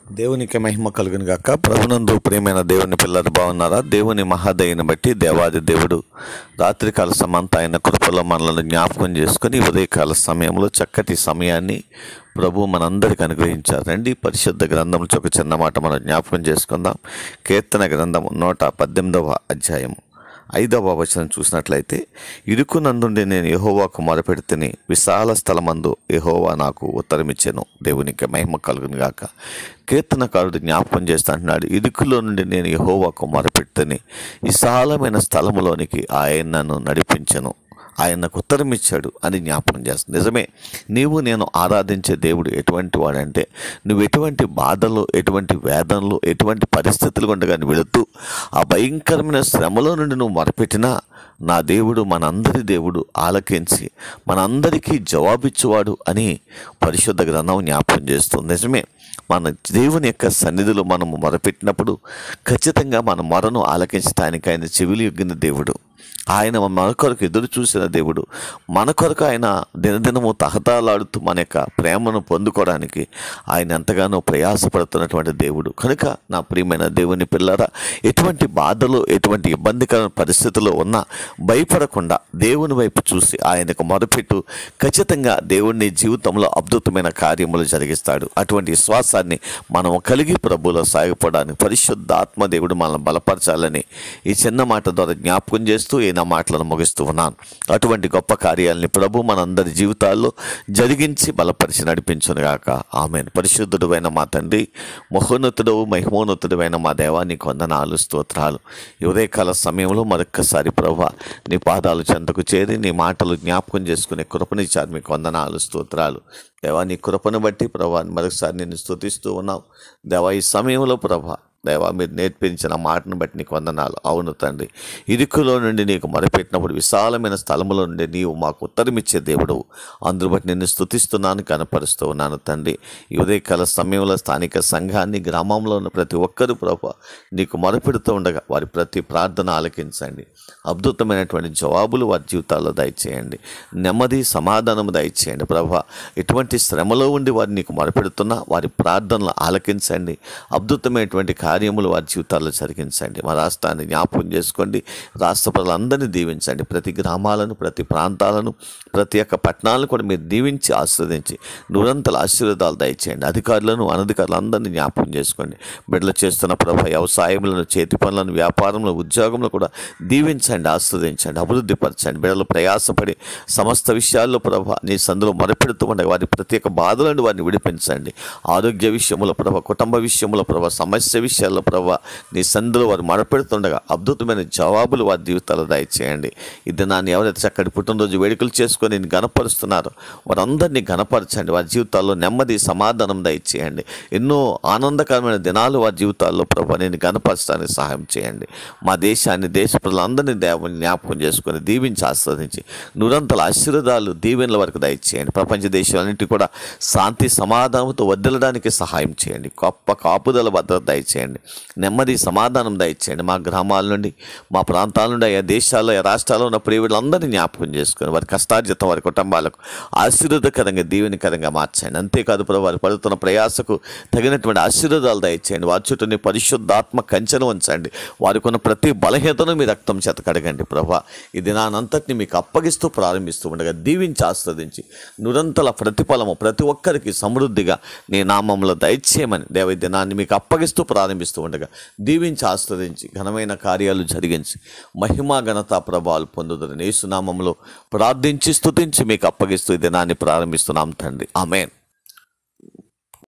దేవునికి మహిమ కలుగును గాక ప్రభునందు ప్రియమైన దేవుని పిల్లలు బాగున్నారా దేవుని మహాదయని బట్టి దేవాది దేవుడు రాత్రికాల సమంత ఆయన కృపలో మనల్ని జ్ఞాపకం చేసుకుని ఉదయకాల సమయంలో చక్కటి సమయాన్ని ప్రభు మనందరికి అనుగ్రహించారు రండి పరిశుద్ధ గ్రంథం ఒక చిన్న మాట మనం జ్ఞాపకం చేసుకుందాం కీర్తన గ్రంథం నూట పద్దెనిమిదవ అధ్యాయము ఐదవ వచనం చూసినట్లయితే ఇరుకునందుండి నేను యహోవాకు మొరపెడితేని విశాల స్థలమందు యహోవా నాకు ఉత్తరమిచ్చాను దేవునికి మహిమ కలుగును గాక కీర్తనకారుడు జ్ఞాపకం చేస్తా అంటున్నాడు ఇరుకులో నుండి నేను యహోవాకు మొరపెడితేని విశాలమైన స్థలములోనికి ఆయన నన్ను నడిపించను ఆయన నాకు ఉత్తరం ఇచ్చాడు అని జ్ఞాపకం చేస్తుంది నిజమే నీవు నేను ఆరాధించే దేవుడు ఎటువంటి వాడంటే నువ్వు ఎటువంటి బాధలు ఎటువంటి వేదనలు ఎటువంటి పరిస్థితులు గుండా కానీ వెళుతూ ఆ భయంకరమైన శ్రమలో నుండి నువ్వు మొరపెట్టినా నా దేవుడు మనందరి దేవుడు ఆలకించి మనందరికీ జవాబిచ్చువాడు అని పరిశుద్ధ గ్రంథం జ్ఞాపకం చేస్తుంది నిజమే మన దేవుని యొక్క సన్నిధిలో మనము మొరపెట్టినప్పుడు ఖచ్చితంగా మన మొరను ఆలకించడానికి ఆయన చెవిలి యొగ్గిన దేవుడు ఆయన మన కొరకు ఎదురు చూసిన దేవుడు మన కొరకు ఆయన దినదినము తహతాలాడుతూ మన యొక్క ప్రేమను పొందుకోవడానికి ఆయన ఎంతగానో ప్రయాసపడుతున్నటువంటి దేవుడు కనుక నా ప్రియమైన దేవుని పిల్లరా ఎటువంటి బాధలు ఎటువంటి ఇబ్బందికరమైన పరిస్థితుల్లో ఉన్నా భయపడకుండా దేవుని వైపు చూసి ఆయనకు మొదపెట్టు ఖచ్చితంగా దేవుని జీవితంలో అద్భుతమైన కార్యములు జరిగిస్తాడు అటువంటి విశ్వాసాన్ని మనం కలిగి ప్రభులో సాగిపోవడానికి పరిశుద్ధ ఆత్మదేవుడు మనల్ని బలపరచాలని ఈ చిన్న మాట ద్వారా జ్ఞాపకం చేస్తూ ఈ నా మాటలను ముగిస్తూ ఉన్నాను అటువంటి గొప్ప కార్యాలని ప్రభు మనందరి జీవితాల్లో జరిగించి బలపరిచి నడిపించునుగాక ఆమె పరిశుద్ధుడు మా తండ్రి మహోన్నతుడు మహిమోన్నతుడైన మా దేవాన్ని కొందనాలు స్తోత్రాలు ఈ ఉదయకాల సమయంలో మరొక్కసారి ప్రభు నీ పాదాలు చెంతకు చేరి నీ మాటలు జ్ఞాపకం చేసుకునే కృపనిచ్చారు మీకు వందనాలు స్తోత్రాలు దేవా నీ కృపను బట్టి ప్రభా మరొకసారి నేను స్తుతిస్తూ ఉన్నాం దేవా ఈ సమయంలో ప్రభా దేవా మీరు నేర్పించిన మాటను బట్టి నీకు వందనాలు అవును తండ్రి ఇరుకులో నుండి నీకు మొరపెట్టినప్పుడు విశాలమైన స్థలములో నుండి నీవు మాకు ఉత్తరమిచ్చే దేవుడు అందును బట్టి నిన్ను స్తుతిస్తున్నాను కనపరుస్తూ ఉన్నాను తండ్రి ఈ ఉదయకాల సమయంలో స్థానిక సంఘాన్ని గ్రామంలో ఉన్న ప్రతి ఒక్కరు ప్రభు నీకు మొరపెడుతూ ఉండగా వారి ప్రతి ప్రార్థన ఆలకించండి అద్భుతమైనటువంటి జవాబులు వారి జీవితాల్లో దయచేయండి నెమ్మది సమాధానము దయచేయండి ప్రభా ఎటువంటి శ్రమలో ఉండి వారు నీకు మొరపెడుతున్నా వారి ప్రార్థనలు ఆలకించండి అద్భుతమైనటువంటి కార్యములు వారి జీవితాల్లో జరిగించండి మా రాష్ట్రాన్ని జ్ఞాపకం చేసుకోండి రాష్ట్ర ప్రజలందరినీ దీవించండి ప్రతి గ్రామాలను ప్రతి ప్రాంతాలను ప్రతి ఒక్క పట్టణాలను కూడా మీరు దీవించి ఆస్వాదించి నూరంతల ఆశీర్వాదాలు దయచేయండి అధికారులను అనధికారులు అందరినీ జ్ఞాపకం చేసుకోండి బిడ్డలు చేస్తున్న ప్రభ వ్యవసాయములను చేతి పనులను వ్యాపారంలో ఉద్యోగంలో కూడా దీవించండి ఆస్వాదించండి అభివృద్ధి పరచండి బిడ్డలు ప్రయాసపడి సమస్త విషయాల్లో ప్రభ నీ సందులో మొరపెడుతూ ఉండగా వారి ప్రత్యేక బాధలను వారిని విడిపించండి ఆరోగ్య విషయంలో ప్రభ కుటుంబ విషయంలో ప్రభ సమస్య విషయాల్లో ప్రభ నీ సందులో వారు మొరపెడుతుండగా అద్భుతమైన జవాబులు వారి జీవితాల్లో దయచేయండి ఇది నాన్ని ఎవరైతే చక్కటి పుట్టినరోజు వేడుకలు చేసుకొని నేను గనపరుస్తున్నారో వారందరినీ గనపరచండి వారి జీవితాల్లో నెమ్మది సమాధానం దయచేయండి ఎన్నో ఆనందకరమైన దినాలు వారి జీవితాల్లో ప్రభు నేను గనపరచడానికి సహాయం చేయండి మా దేశాన్ని దేశ ప్రజలందరినీ దేవుని జ్ఞాపకం చేసుకొని దీవించి ఆస్వాదించి నూరంతల ఆశీర్వాదాలు దీవెనల వరకు దయచేయండి ప్రపంచ దేశాలన్నింటి కూడా శాంతి సమాధానంతో వదిలడానికి సహాయం చేయండి గొప్ప కాపుదల భద్రత దయచేయండి నెమ్మది సమాధానం దయచేయండి మా గ్రామాల నుండి మా ప్రాంతాల నుండి ఆయా దేశాల్లో ఆయా రాష్ట్రాల్లో ఉన్న ప్రియులందరినీ జ్ఞాపకం చేసుకొని వారి కష్టార్జితం వారి కుటుంబాలకు ఆశీర్వాదకరంగా దీవెనకరంగా మార్చండి అంతేకాదు ప్రభు వారు పడుతున్న ప్రయాసకు తగినటువంటి ఆశీర్వాదాలు దయచేయండి వారి చుట్టూ నీ పరిశుద్ధాత్మ కంచెను ఉంచండి వారికి ఉన్న ప్రతి బలహీనతను మీ రక్తం చేత కడగండి ప్రభా ఈ దినానంతటిని మీకు అప్పగిస్తూ ప్రారంభిస్తూ ఉండగా దీవించి ఆస్వాదించి నిరంతర ప్రతిఫలము ప్రతి ఒక్కరికి సమృద్ధిగా నీ నామంలో దయచేయమని దేవ ఈ దినాన్ని మీకు అప్పగిస్తూ ప్రారంభిస్తూ ఉండగా దీవించి ఆస్వాదించి ఘనమైన కార్యాలు జరిగించి మహిమా ఘనత ప్రభావాలు పొందుదని యేసునామంలో ప్రార్థించి స్తుతించి మీకు అప్పగిస్తూ ఈ దినాన్ని ప్రారంభిస్తున్నాం తండ్రి ఆమెన్